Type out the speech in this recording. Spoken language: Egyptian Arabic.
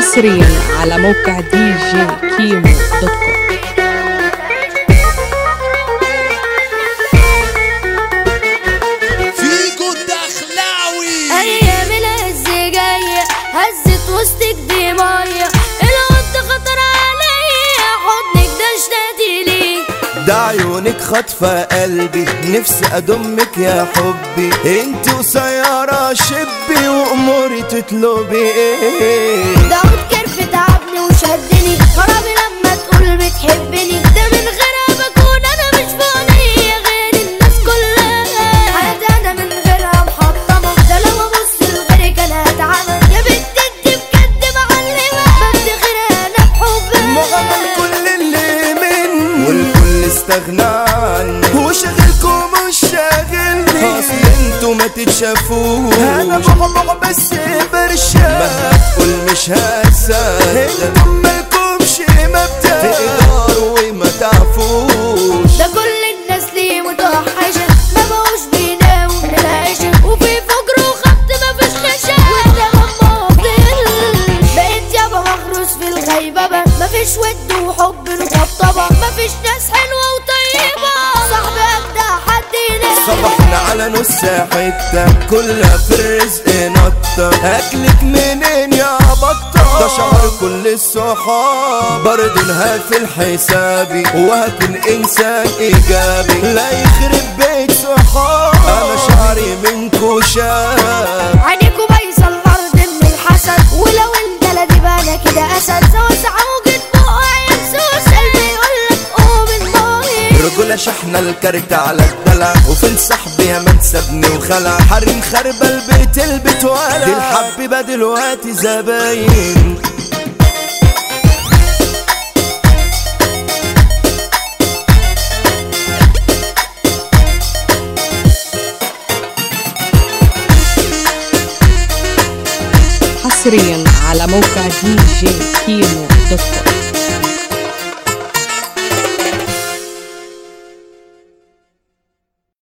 حصريا على موقع دي جي كيمو دوت كوم فيجو الدخلاوي ايام الهز جاية هزت وسطك دي مية القط خطر عليا حضنك ده اشتاقتي ليه ده عيونك خاطفة قلبي نفسي أضمك يا حبي انت قصيرة شبي وأموري تطلبي ايه داود كرف تعبني وشدني غرامي لما تقول بتحبني ده من غيرها بكون انا مش فاضية غير الناس كلها حياتي انا من غيرها محطمة ده لو ابص لغيرك انا هتعمى يا بنت انت بجد معلمة بفتخر انا بحبك مغمى كل اللي مني والكل استغنى عني وشغلكم مش شاغلني اصل انتوا ما تتشافوش انا مغمى بس برشا ما تقول مش هسال انتم مالكمش مبدأ تقدروا وما تعرفوش ده كل الناس ليه متوحشة ما بقوش بيناموا من العيشة وفي فجر وخبط ما فيش خشة وانت لما فضل بقيت يابا مغروس في الغيببة ما فيش ود وحب وطبطبة ما فيش ناس حلوة وطيبة صاحبي أجدع حد ينام صبحنا على نص حتة كلها في الرزق نطة أكلك منين يا بطة ده شعر كل الصحاب برضه نهافل حسابي وهكون إنسان إيجابي لا يخرب بيت صحاب أنا شعري منكو شاب عينيكوا بايظة الأرض من الحسد ولو البلد بقى كده أسد سوا ساعة وجد بقى ينسوس قلبي يقولك قوم الماضي رجولة شحنة الكارت على الدلع وفين صاحبي يا من سابني وخلع حريم خربة البيت البيت ولا دي الحبيبة دلوقتي زباين حصريا على موقع دي جي كيمو دوت كوم